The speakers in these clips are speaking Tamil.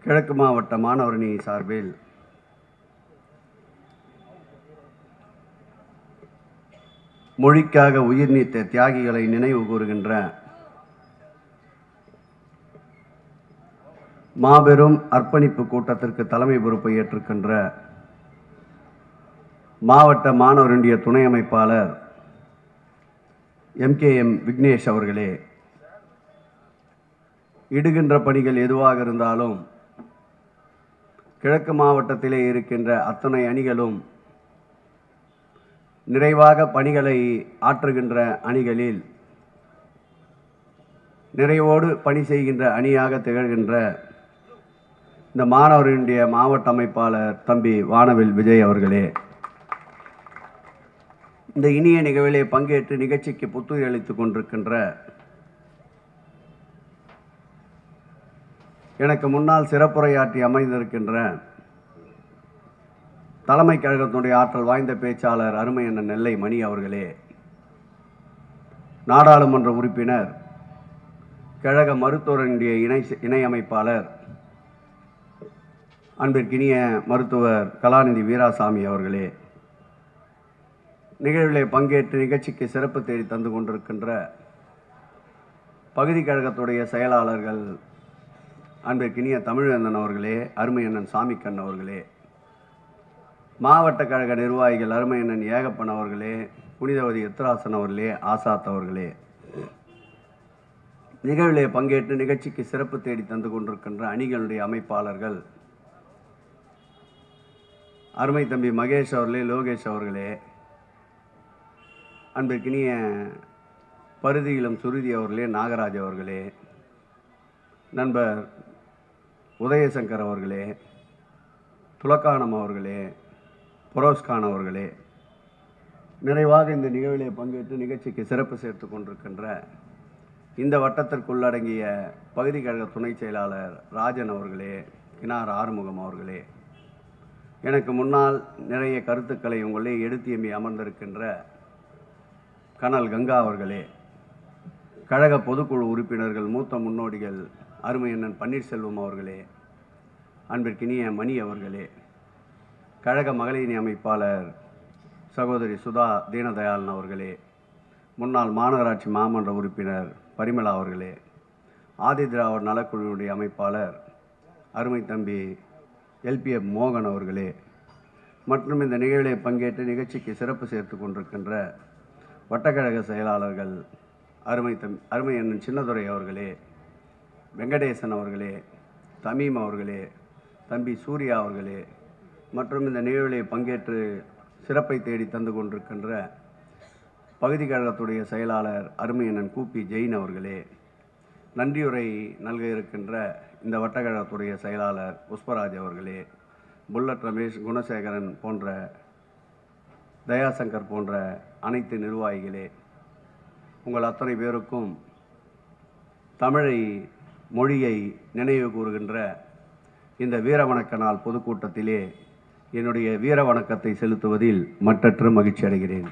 கிழக்கு மாவட்ட மாணவரணி சார்பில் மொழிக்காக உயிர் நீத்த தியாகிகளை நினைவு கூறுகின்ற மாபெரும் அர்ப்பணிப்பு கூட்டத்திற்கு தலைமை பொறுப்பை ஏற்றுக்கின்ற மாவட்ட மாணவருடைய துணை அமைப்பாளர் எம்கேஎம் விக்னேஷ் அவர்களே இடுகின்ற பணிகள் எதுவாக இருந்தாலும் கிழக்கு மாவட்டத்திலே இருக்கின்ற அத்தனை அணிகளும் நிறைவாக பணிகளை ஆற்றுகின்ற அணிகளில் நிறைவோடு பணி செய்கின்ற அணியாக திகழ்கின்ற இந்த மாணவர்களுடைய மாவட்ட அமைப்பாளர் தம்பி வானவில் விஜய் அவர்களே இந்த இனிய நிகழ்விலே பங்கேற்று நிகழ்ச்சிக்கு புத்துயிர் அளித்துக் கொண்டிருக்கின்ற எனக்கு முன்னால் சிறப்புரையாற்றி அமைந்திருக்கின்ற தலைமை கழகத்தினுடைய ஆற்றல் வாய்ந்த பேச்சாளர் அருமை அண்ணன் நெல்லை மணி அவர்களே நாடாளுமன்ற உறுப்பினர் கழக மருத்துவரனுடைய இணை இணை அமைப்பாளர் அன்பிற்கினிய மருத்துவர் கலாநிதி வீராசாமி அவர்களே நிகழ்விலே பங்கேற்று நிகழ்ச்சிக்கு சிறப்பு தேடி தந்து கொண்டிருக்கின்ற பகுதி கழகத்துடைய செயலாளர்கள் அன்பிற்கினிய தமிழண்ணன் அவர்களே அருமையண்ணன் சாமிக்கண் அவர்களே மாவட்ட கழக நிர்வாகிகள் அருமையண்ணன் ஏகப்பன் அவர்களே புனிதவதி எத்ராசன் அவர்களே ஆசாத் அவர்களே நிகழ்விலே பங்கேற்று நிகழ்ச்சிக்கு சிறப்பு தேடி தந்து கொண்டிருக்கின்ற அணிகளுடைய அமைப்பாளர்கள் அருமை தம்பி மகேஷ் அவர்களே லோகேஷ் அவர்களே அன்பிற்கினிய பருதியிலம் சுருதி அவர்களே நாகராஜ் அவர்களே நண்பர் உதயசங்கர் அவர்களே துலக்கானம் அவர்களே புரோஸ்கான் அவர்களே நிறைவாக இந்த நிகழ்விலே பங்கேற்று நிகழ்ச்சிக்கு சிறப்பு சேர்த்து கொண்டிருக்கின்ற இந்த வட்டத்திற்குள்ளடங்கிய பகுதி கழக துணைச் செயலாளர் ராஜன் அவர்களே கினார் ஆறுமுகம் அவர்களே எனக்கு முன்னால் நிறைய கருத்துக்களை உங்களே எடுத்து எம்பி அமர்ந்திருக்கின்ற கனல் கங்கா அவர்களே கழக பொதுக்குழு உறுப்பினர்கள் மூத்த முன்னோடிகள் அருமையண்ணன் பன்னீர்செல்வம் அவர்களே அன்பிற்கினிய மணி அவர்களே கழக மகளிரணி அமைப்பாளர் சகோதரி சுதா தீனதயாளன் அவர்களே முன்னாள் மாநகராட்சி மாமன்ற உறுப்பினர் பரிமளா அவர்களே ஆதி திராவிட நலக்குழுவினுடைய அமைப்பாளர் அருமை தம்பி எல்பிஎஃப் மோகன் அவர்களே மற்றும் இந்த நிகழ்விலே பங்கேற்று நிகழ்ச்சிக்கு சிறப்பு சேர்த்து கொண்டிருக்கின்ற வட்டக்கழக செயலாளர்கள் அருமை தம் அருமை அண்ணன் சின்னதுரை அவர்களே வெங்கடேசன் அவர்களே தமீம் அவர்களே தம்பி சூர்யா அவர்களே மற்றும் இந்த நிகழ்விலே பங்கேற்று சிறப்பை தேடி தந்து கொண்டிருக்கின்ற பகுதி கழகத்துடைய செயலாளர் அருமையண்ணன் கூப்பி ஜெயின் அவர்களே நன்றியுரை நல்க இருக்கின்ற இந்த வட்டக்கழகத்துடைய செயலாளர் புஷ்பராஜ் அவர்களே புல்லட் ரமேஷ் குணசேகரன் போன்ற தயாசங்கர் போன்ற அனைத்து நிர்வாகிகளே உங்கள் அத்தனை பேருக்கும் தமிழை மொழியை நினைவு கூறுகின்ற இந்த வீரவணக்க நாள் பொதுக்கூட்டத்திலே என்னுடைய வீர வணக்கத்தை செலுத்துவதில் மற்றற்ற மகிழ்ச்சி அடைகிறேன்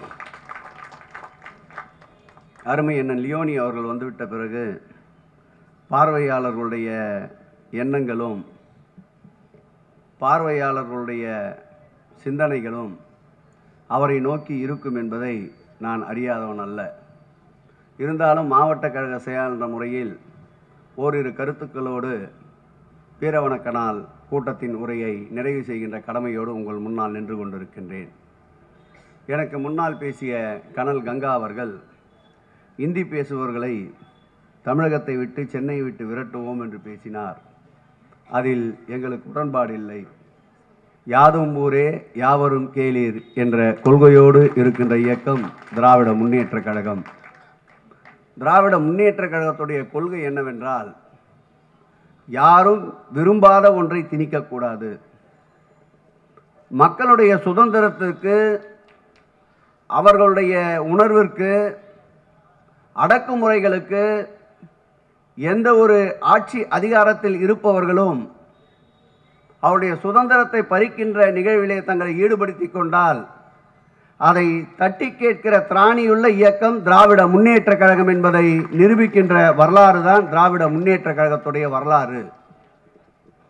அருமை அண்ணன் லியோனி அவர்கள் வந்துவிட்ட பிறகு பார்வையாளர்களுடைய எண்ணங்களும் பார்வையாளர்களுடைய சிந்தனைகளும் அவரை நோக்கி இருக்கும் என்பதை நான் அறியாதவன் அல்ல இருந்தாலும் மாவட்ட கழக செயலாளர் முறையில் ஓரிரு கருத்துக்களோடு வீரவணக்க நாள் கூட்டத்தின் உரையை நிறைவு செய்கின்ற கடமையோடு உங்கள் முன்னால் நின்று கொண்டிருக்கின்றேன் எனக்கு முன்னால் பேசிய கனல் கங்கா அவர்கள் இந்தி பேசுபவர்களை தமிழகத்தை விட்டு சென்னை விட்டு விரட்டுவோம் என்று பேசினார் அதில் எங்களுக்கு உடன்பாடு இல்லை யாதும் ஊரே யாவரும் கேளீர் என்ற கொள்கையோடு இருக்கின்ற இயக்கம் திராவிட முன்னேற்றக் கழகம் திராவிட முன்னேற்றக் கழகத்துடைய கொள்கை என்னவென்றால் யாரும் விரும்பாத ஒன்றை திணிக்கக்கூடாது மக்களுடைய சுதந்திரத்திற்கு அவர்களுடைய உணர்விற்கு அடக்குமுறைகளுக்கு எந்த ஒரு ஆட்சி அதிகாரத்தில் இருப்பவர்களும் அவருடைய சுதந்திரத்தை பறிக்கின்ற நிகழ்விலே தங்களை ஈடுபடுத்திக் கொண்டால் அதை தட்டி கேட்கிற திராணியுள்ள இயக்கம் திராவிட முன்னேற்ற கழகம் என்பதை நிரூபிக்கின்ற வரலாறு தான் திராவிட முன்னேற்ற கழகத்துடைய வரலாறு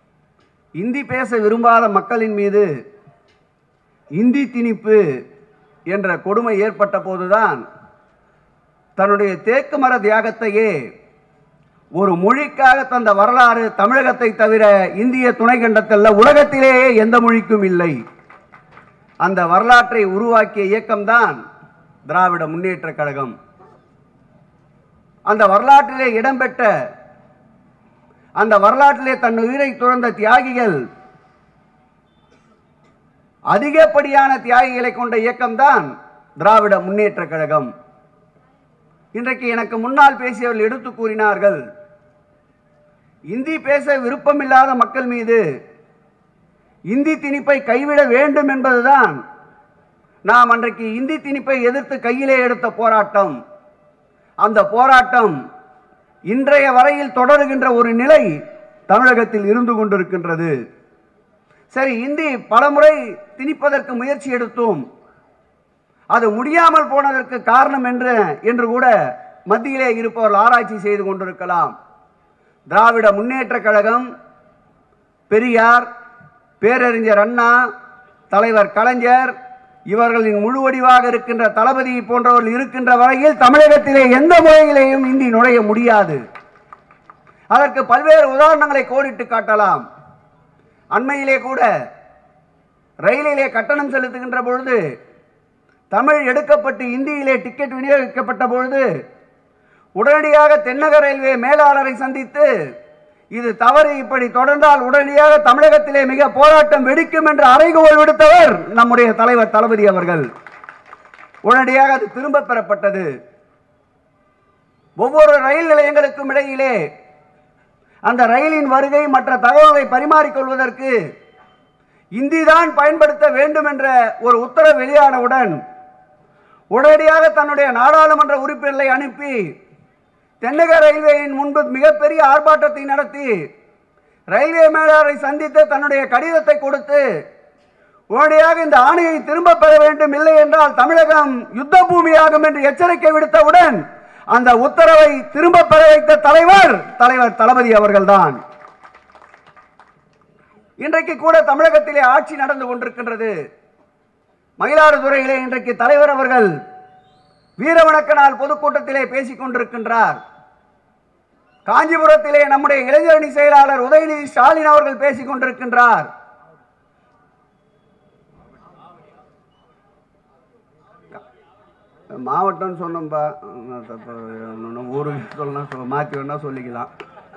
இந்தி பேச விரும்பாத மக்களின் மீது இந்தி திணிப்பு என்ற கொடுமை ஏற்பட்ட போதுதான் தன்னுடைய தேக்கு மர தியாகத்தையே ஒரு மொழிக்காக தந்த வரலாறு தமிழகத்தை தவிர இந்திய துணைக்கண்டத்தில் உலகத்திலேயே எந்த மொழிக்கும் இல்லை அந்த வரலாற்றை உருவாக்கிய இயக்கம்தான் திராவிட முன்னேற்ற கழகம் அந்த வரலாற்றிலே இடம்பெற்ற அந்த வரலாற்றிலே தன் உயிரை துறந்த தியாகிகள் அதிகப்படியான தியாகிகளை கொண்ட இயக்கம்தான் திராவிட முன்னேற்ற கழகம் இன்றைக்கு எனக்கு முன்னால் பேசியவர்கள் எடுத்து கூறினார்கள் இந்தி பேச விருப்பமில்லாத மக்கள் மீது இந்தி திணிப்பை கைவிட வேண்டும் என்பதுதான் நாம் அன்றைக்கு இந்தி திணிப்பை எதிர்த்து கையிலே எடுத்த போராட்டம் அந்த போராட்டம் இன்றைய வரையில் தொடருகின்ற ஒரு நிலை தமிழகத்தில் இருந்து கொண்டிருக்கின்றது சரி இந்தி பலமுறை திணிப்பதற்கு முயற்சி எடுத்தோம் அது முடியாமல் போனதற்கு காரணம் என்று என்று கூட மத்தியிலே இருப்பவர்கள் ஆராய்ச்சி செய்து கொண்டிருக்கலாம் திராவிட முன்னேற்ற கழகம் பெரியார் பேரறிஞர் அண்ணா தலைவர் கலைஞர் இவர்களின் முழு வடிவாக இருக்கின்ற தளபதி போன்றவர்கள் இருக்கின்ற வரையில் தமிழகத்திலே எந்த முறையிலேயும் இந்தி நுழைய முடியாது அதற்கு பல்வேறு உதாரணங்களை கோடிட்டு காட்டலாம் அண்மையிலே கூட ரயிலிலே கட்டணம் செலுத்துகின்ற பொழுது தமிழ் எடுக்கப்பட்டு இந்தியிலே டிக்கெட் விநியோகிக்கப்பட்ட பொழுது உடனடியாக தென்னக ரயில்வே மேலாளரை சந்தித்து இது தவறு இப்படி தொடர்ந்தால் உடனடியாக தமிழகத்திலே மிக போராட்டம் வெடிக்கும் என்று அறைகோல் விடுத்தவர் நம்முடைய தலைவர் தளபதி அவர்கள் உடனடியாக அது திரும்ப பெறப்பட்டது ஒவ்வொரு ரயில் நிலையங்களுக்கும் இடையிலே அந்த ரயிலின் வருகை மற்ற தகவல்களை பரிமாறிக்கொள்வதற்கு இந்தி தான் பயன்படுத்த வேண்டும் என்ற ஒரு உத்தரவு வெளியானவுடன் உடனடியாக தன்னுடைய நாடாளுமன்ற உறுப்பினர்களை அனுப்பி தென்னக ரயில்வேயின் முன்பு மிகப்பெரிய ஆர்ப்பாட்டத்தை நடத்தி ரயில்வே மேலாளரை சந்தித்து தன்னுடைய கடிதத்தை கொடுத்து உடனடியாக இந்த ஆணையை திரும்ப பெற வேண்டும் இல்லை என்றால் தமிழகம் யுத்த பூமியாகும் என்று எச்சரிக்கை விடுத்தவுடன் அந்த உத்தரவை திரும்ப பெற வைத்த தலைவர் தலைவர் தளபதி அவர்கள்தான் இன்றைக்கு கூட தமிழகத்திலே ஆட்சி நடந்து கொண்டிருக்கின்றது மயிலாடுதுறையிலே இன்றைக்கு தலைவர் அவர்கள் வீரவணக்க நாள் பொதுக்கூட்டத்திலே பேசிக் கொண்டிருக்கின்றார் காஞ்சிபுரத்திலே நம்முடைய இளைஞரணி செயலாளர் உதயநிதி ஸ்டாலின் அவர்கள் பேசிக் கொண்டிருக்கின்றார் மாவட்டம் சொன்னோம்பா நான் தப்பா இன்னும் ஊருக்கு சொல்லலாம் சொ- மாத்தி வேணா சொல்லிக்கலாம்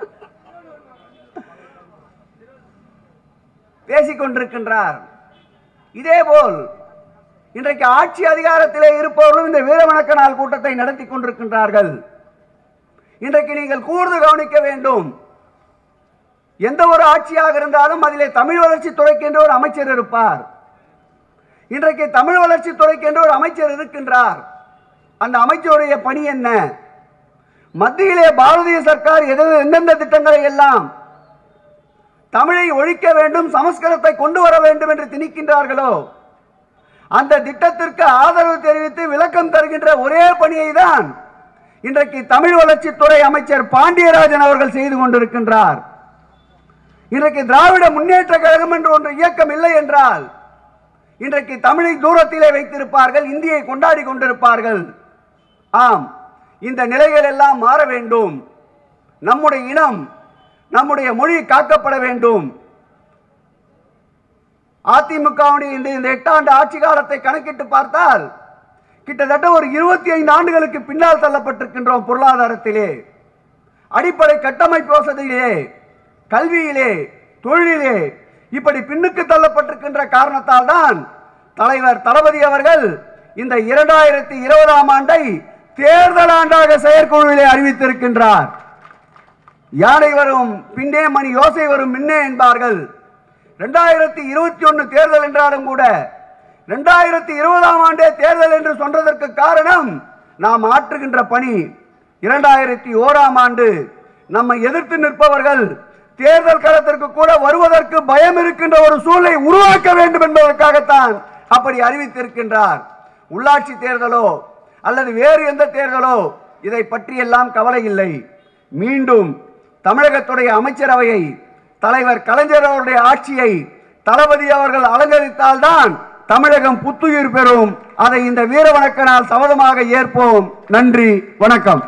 பேசிக் கொண்டிருக்கின்றார் இதேபோல் இன்றைக்கு ஆட்சி அதிகாரத்திலே இருப்பவர்களும் இந்த வீரவணக்க நாள் கூட்டத்தை நடத்தி கொண்டிருக்கின்றார்கள் இன்றைக்கு நீங்கள் கூர்ந்து கவனிக்க வேண்டும் எந்த ஒரு ஆட்சியாக இருந்தாலும் அதிலே தமிழ் வளர்ச்சி துறைக்கு என்று ஒரு அமைச்சர் இருப்பார் இன்றைக்கு தமிழ் வளர்ச்சி துறைக்கு என்று ஒரு அமைச்சர் இருக்கின்றார் அந்த அமைச்சருடைய பணி என்ன மத்தியிலே பாரதிய சர்க்கார் எது எந்தெந்த திட்டங்களை எல்லாம் தமிழை ஒழிக்க வேண்டும் சமஸ்கிருதத்தை கொண்டு வர வேண்டும் என்று திணிக்கின்றார்களோ அந்த திட்டத்திற்கு ஆதரவு தெரிவித்து விளக்கம் தருகின்ற ஒரே பணியை தான் இன்றைக்கு தமிழ் வளர்ச்சித்துறை அமைச்சர் பாண்டியராஜன் அவர்கள் செய்து கொண்டிருக்கின்றார் இன்றைக்கு திராவிட முன்னேற்ற கழகம் என்று ஒன்று இயக்கம் இல்லை என்றால் இன்றைக்கு தமிழை தூரத்திலே வைத்திருப்பார்கள் இந்தியை கொண்டாடி கொண்டிருப்பார்கள் ஆம் இந்த நிலைகள் எல்லாம் மாற வேண்டும் நம்முடைய இனம் நம்முடைய மொழி காக்கப்பட வேண்டும் அதிமுகவுடைய இந்த இந்த எட்டாண்டு ஆட்சி காலத்தை கணக்கிட்டு பார்த்தால் கிட்டத்தட்ட ஒரு இருபத்தி ஐந்து ஆண்டுகளுக்கு பின்னால் தள்ளப்பட்டிருக்கின்றோம் பொருளாதாரத்திலே அடிப்படை கட்டமைப்பு வசதியிலே கல்வியிலே தொழிலிலே இப்படி பின்னுக்கு தள்ளப்பட்டிருக்கின்ற காரணத்தால் தான் தலைவர் தளபதி அவர்கள் இந்த இரண்டாயிரத்தி இருபதாம் ஆண்டை தேர்தல் ஆண்டாக செயற்குழுவிலே அறிவித்திருக்கின்றார் யானை வரும் பின்னே மணி யோசை வரும் முன்னே என்பார்கள் ரெண்டாயிரத்தி இருபத்தி ஒன்று தேர்தல் என்றாலும் கூட ரெண்டாயிரத்தி இருபதாம் ஆண்டே தேர்தல் என்று சொன்னதற்கு காரணம் நாம் ஆற்றுகின்ற பணி இரண்டாயிரத்தி ஓராம் ஆண்டு நம்மை எதிர்த்து நிற்பவர்கள் தேர்தல் களத்திற்கு கூட வருவதற்கு பயம் இருக்கின்ற ஒரு சூழலை உருவாக்க வேண்டும் என்பதற்காகத்தான் அப்படி அறிவித்திருக்கின்றார் உள்ளாட்சி தேர்தலோ அல்லது வேறு எந்த தேர்தலோ இதை பற்றியெல்லாம் கவலை இல்லை மீண்டும் தமிழகத்துடைய அமைச்சரவையை தலைவர் கலைஞர் அவருடைய ஆட்சியை தளபதி அவர்கள் அலங்கரித்தால்தான் தமிழகம் புத்துயிர் பெறும் அதை இந்த வீர வணக்க நாள் சபதமாக ஏற்போம் நன்றி வணக்கம்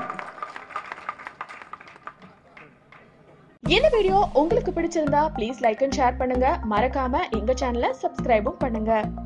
இந்த வீடியோ உங்களுக்கு பிடிச்சிருந்தா ப்ளீஸ் லைக் அண்ட் ஷேர் பண்ணுங்க மறக்காம எங்க சேனலை சப்ஸ்கிரைபும் பண்ணுங்க